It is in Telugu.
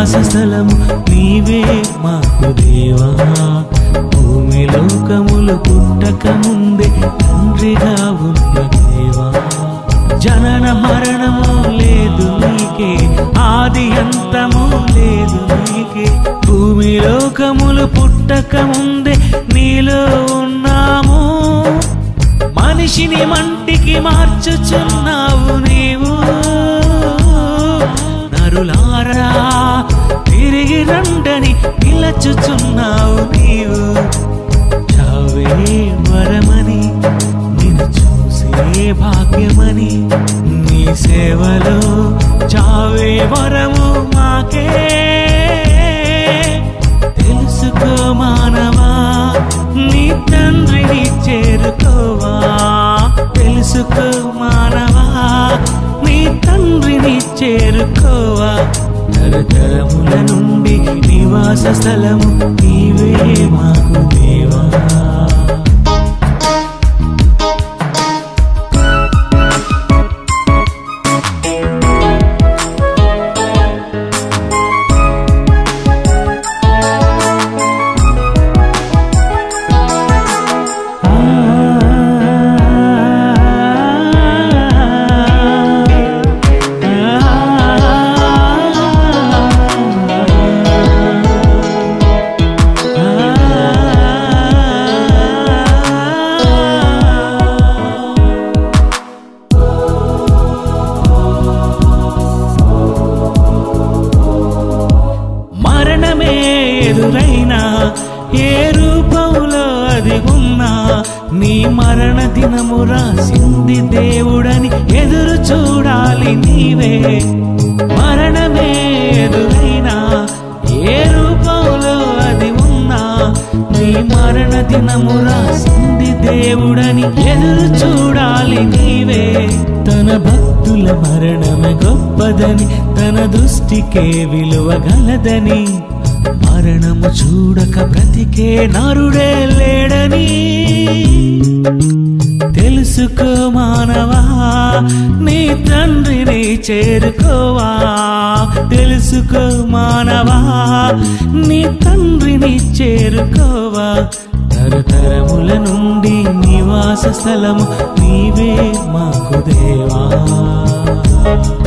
నివాస స్థలము నీవే మాకు దేవా భూమి లోకములు పుట్టక ముందే తండ్రిగా ఉన్న దేవా జనన మరణము లేదు నీకే ఆది అంతము లేదు నీకే భూమి లోకములు పుట్టక ముందే నీలో ఉన్నాము మనిషిని మంటికి మార్చుచున్నావు నీవు నరులారా తిరిగి రండని పిలచుచున్నావు నీవు చావే వరమని నిన్ను చూసే భాగ్యమని నీ సేవలో చావే వరము మాకే తెలుసుకో మానవా నీ తండ్రిని చేరుకోవా తెలుసుకో మానవా నీ తండ్రిని చేరుకోవా తరతరముల నుండి నివాస స్థలము నీవే మాకు దేవా మరణమే ఎదురైనా ఏ రూపంలో అది ఉన్నా నీ మరణ దినము రాసింది దేవుడని ఎదురు చూడాలి నీవే మరణమే ఎదురైనా ఏ రూపంలో అది ఉన్నా నీ మరణ దినము రాసింది దేవుడని ఎదురు చూడాలి నీవే తన భక్తుల మరణమే గొప్పదని తన దృష్టికే విలువ గలదని మరణము చూడక బ్రతికే నరుడే లేడని తెలుసుకో మానవా నీ తండ్రిని చేరుకోవా తెలుసుకో మానవా నీ తండ్రిని చేరుకోవా తరతరముల నుండి నివాస స్థలము నీవే మాకు దేవా